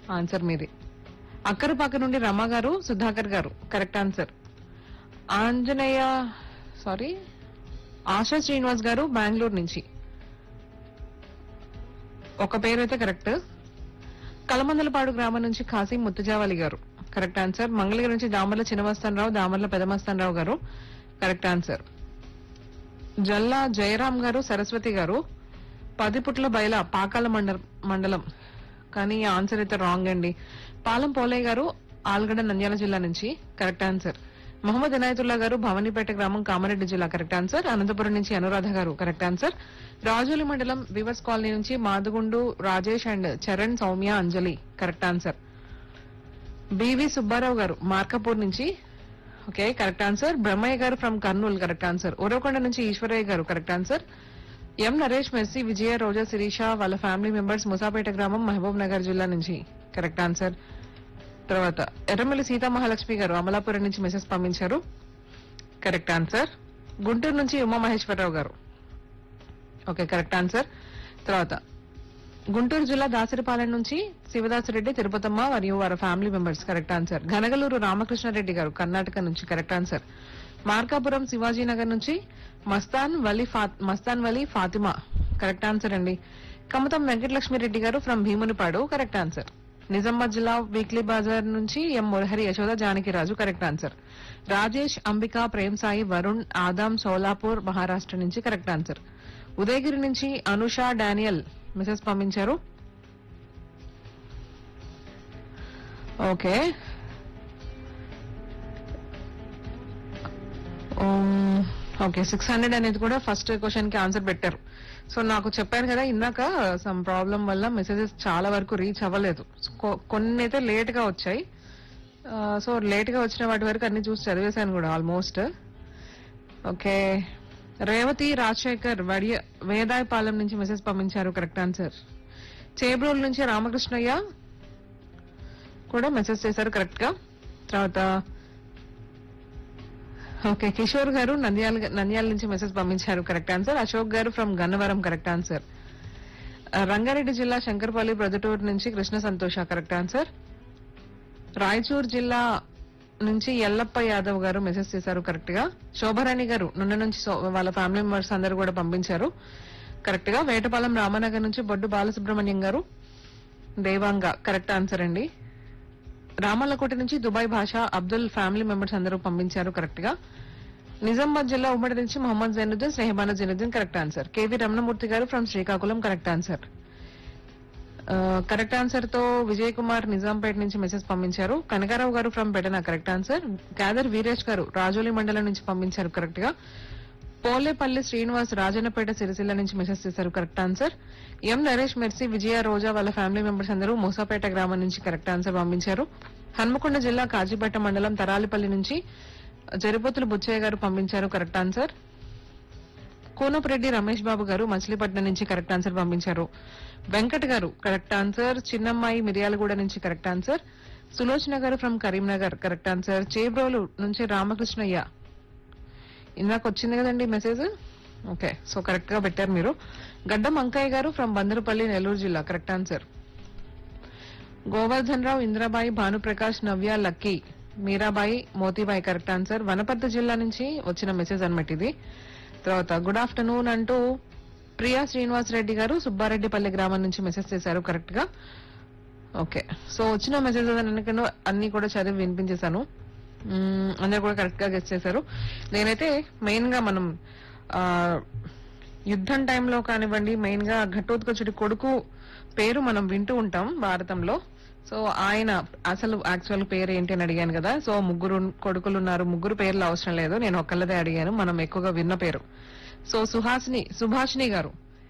answer మీది అక్కరపాక నుండి రమ గారు సుధాకర్ గారు correct answer Anjaneya sorry Asha Srinivas గారు బెంగళూరు నుంచి ఒక పేరు అయితే కరెక్ట్ కలమందలపాడు గ్రామం నుంచి కాసిం ముత్తుజావలి గారు కరెక్ట్ ఆన్సర్ మంగళగిరి నుంచి దామర్ల చిన్నమస్తానరావు దామర్ల పెదమస్తానరావు గారు కరెక్ట్ ఆన్సర్ జల్లా జయరాం గారు సరస్వతి గారు పదిపుట్ల బయల పాకాల మండలం మండలం కానీ ఈ ఆన్సర్ అయితే రాంగ్ అండి పాలం పోలయ్య గారు ఆల్గడ నంద్యాల జిల్లా నుంచి కరెక్ట్ ఆన్సర్ మొహమ్మద్ ఇనాయతుల్లా గారు భవానీపేట గ్రామం కామారెడ్డి జిల్లా కరెక్ట్ ఆన్సర్ అనంతపురం నుంచి అనురాధ గారు కరెక్ట్ ఆన్సర్ రాజోలి మండలం వివర్స్ కాలనీ నుంచి Madugundu Rajesh and Charan Soumya Anjali correct answer BV Subbarao గారు మార్కపూర్ నుంచి ఓకే కరెక్ట్ ఆన్సర్ బ్రహ్మయ్య గారు from Kurnool correct answer Uravakonda నుంచి ఈశ్వరయ్య గారు correct answer M Naresh Messi Vijaya Roja Sireesha వాళ్ళ ఫ్యామిలీ మెంబర్స్ ముసాపేట గ్రామం మహబూబ్ నగర్ జిల్లా నుంచి కరెక్ట్ ఆన్సర్ తర్వాత ఎర్రమల్లి సీతామహాలక్ష్మి గారు అమలాపురం నుంచి మెసేజ్ పంపించారు కరెక్ట్ ఆన్సర్ గుంటూరు నుంచి ఉమా మహేశ్వరరావు గారు ఓకే కరెక్ట్ ఆన్సర్ తర్వాత గుంటూరు జిల్లా దాసరిపాలెం నుంచి శివదాసరెడ్డి తిరుపతమ్మ మరియు వారి family members correct answer Ghanagaluru Ramakrishnareddy గారు కర్ణాటక నుంచి కరెక్ట్ ఆన్సర్ మార్కాపురం శివాజీనగర్ నుంచి మస్తాన్ వలి ఫా- మస్తాన్ వలి ఫాతిమా కరెక్ట్ ఆన్సర్ అండి కమతం వెంకటలక్ష్మిరెడ్డి గారు from Bheemunipadu correct answer Nizamabad జిల్లా వీక్లీ బజార్ నుంచి M Murahari Yashoda Janakiraju correct answer Rajesh Ambika Prem Sai Varun Adam Solapur Maharashtra నుంచి కరెక్ట్ ఆన్సర్ ఉదయగిరి నుంచి అనుష డానియల్ మెసేజ్ పంపించారు ఓకే ఓకే సిక్స్ హండ్రెడ్ అనేది కూడా ఫస్ట్ క్వశ్చన్ కి ఆన్సర్ పెట్టారు సో నాకు చెప్పాను కదా ఇందాక సమ్ ప్రాబ్లం వల్ల మెసేజెస్ చాలా వరకు రీచ్ అవ్వలేదు కొ- కొన్ని అయితే లేట్ గా వచ్చాయి సో లేట్ గా వచ్చిన వాటి వరకు అన్ని చూసి చదివేశాను కూడా ఆల్మోస్ట్ ఓకే రేవతి రాజశేఖర్ వడియ వేదాయపాలెం నుంచి మెసేజ్ పంపించారు కరెక్ట్ ఆన్సర్ చేబ్రోల్ నుంచి రామకృష్ణయ్య కూడా మెసేజ్ చేశారు కరెక్ట్ గా తర్వాత ఓకే కిషోర్ గారు నంద్యాల నంద్యాల నుంచి మెసేజ్ పంపించారు కరెక్ట్ ఆన్సర్ అశోక్ గారు ఫ్రమ్ గన్నవరం కరెక్ట్ ఆన్సర్ ఆ, రంగారెడ్డి జిల్లా శంకర్పల్లి ప్రొద్దుటూరు నుంచి కృష్ణ సంతోష కరెక్ట్ ఆన్సర్ రాయచూర్ జిల్లా నుంచి ఎల్లప్ప యాదవ్ గారు మెసేజ్ చేశారు కరెక్ట్ గా శోభారాణి గారు నిన్న నుంచి సో- వాళ్ళ ఫ్యామిలీ మెంబర్స్ అందరు కూడా పంపించారు కరెక్ట్ గా వేటపాలెం రామనగర్ నుంచి బొడ్డు బాలసుబ్రహ్మణ్యం గారు దేవాంగ కరెక్ట్ ఆన్సర్ అండి రామల్లకోట నుంచి దుబాయ్ భాష అబ్దుల్ ఫ్యామిలీ మెంబర్స్ అందరూ పంపించారు కరెక్ట్ గా నిజామాబాద్ జిల్లా ఉమ్మడి నుంచి Mohammed Zainuddin Snehabana Zainuddin correct answer KV Ramanamurthy గారు from Srikakulam correct answer correct answer తో విజయ్ కుమార్ నిజాంపేట నుంచి మెసేజ్ పంపించారు కనకారావు గారు from Betana correct answer Gadar Veeresh గారు రాజోలి మండలం నుంచి పంపించారు కరెక్ట్ గా పోలేపల్లి శ్రీనివాస్ రాజన్నపేట సిరిసిల్ల నుంచి మెసేజ్ చేశారు correct answer M Naresh Mercy Vijaya Roja వాళ్ళ ఫ్యామిలీ మెంబర్స్ అందరూ మూసాపేట గ్రామం నుంచి కరెక్ట్ ఆన్సర్ పంపించారు హన్మకొండ జిల్లా కాజీపేట మండలం తరాలిపల్లి నుంచి జరిపోతులు బుచ్చయ్య గారు పంపించారు కరెక్ట్ ఆన్సర్ కోనపురెడ్డి రమేష్ బాబు గారు మచిలీపట్నం నుంచి కరెక్ట్ ఆన్సర్ పంపించారు వెంకట్ గారు కరెక్ట్ ఆన్సర్ చిన్నమ్మాయి మిర్యాలగూడ నుంచి కరెక్ట్ ఆన్సర్ సులోచన గారు from Karimnagar correct answer Chebrolu నుంచి రామకృష్ణయ్య ఇందాక వచ్చింది కదండి మెసేజ్ ఓకే సో కరెక్ట్ గా పెట్టారు మీరు గడ్డం అంకయ్య గారు ఫ్రమ్ బందరపల్లి నెల్లూరు జిల్లా correct answer Govardhan Rao Indrabai Bhanuprakash Navya Lucky Mirabai Motibai correct answer Wanaparthy జిల్లా నుంచి వచ్చిన మెసేజ్ అన్నమాట ఇది తర్వాత గుడ్ ఆఫ్టర్నూన్ అంటూ ప్రియా శ్రీనివాస్ రెడ్డి గారు సుబ్బారెడ్డిపల్లి గ్రామం నుంచి మెసేజ్ చేశారు కరెక్ట్ గా ఓకే సో వచ్చిన మెసేజెస్ అన్నిటికన్నా అన్ని కూడా చదివి వినిపించేశాను మ్మ్, అందరు కూడా కరెక్ట్ గా గెస్ట్ చేశారు నేనైతే మెయిన్ గా మనం ఆ, యుద్ధం టైంలో కానివ్వండి మెయిన్ గా ఘటోత్కచుడి కొడుకు పేరు మనం వింటూ ఉంటాం భారతంలో సో ఆయన అసలు యాక్చువల్ పేరు ఏంటి అని అడిగాను కదా సో ముగ్గురు కొడుకులు ఉన్నారు ముగ్గురు పేర్లు అవసరం లేదు నేను ఒక్కళ్ళదే అడిగాను మనం ఎక్కువగా విన్న పేరు సో సుహాసిని సుభాషిణి గారు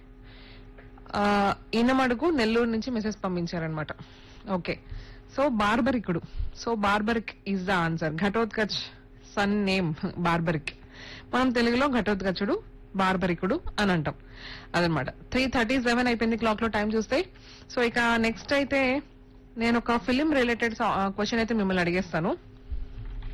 ఆ, ఈనమడుగు నెల్లూరు నుంచి మెసేజ్ పంపించారనమాట okay so Barbarikudu so Barbarik is the answer Ghatotkach son name Barbarik మనం తెలుగులో ఘటోత్కచుడు బార్బరికుడు అని అంటాం అదనమాట త్రీ థర్టీ సెవెన్ అయిపోయింది క్లాక్ లో టైం చూస్తే సో ఇక నెక్స్ట్ అయితే నేను ఒక ఫిలిం రిలేటెడ్ క్వశ్చన్ అయితే మిమ్మల్ని అడిగేస్తాను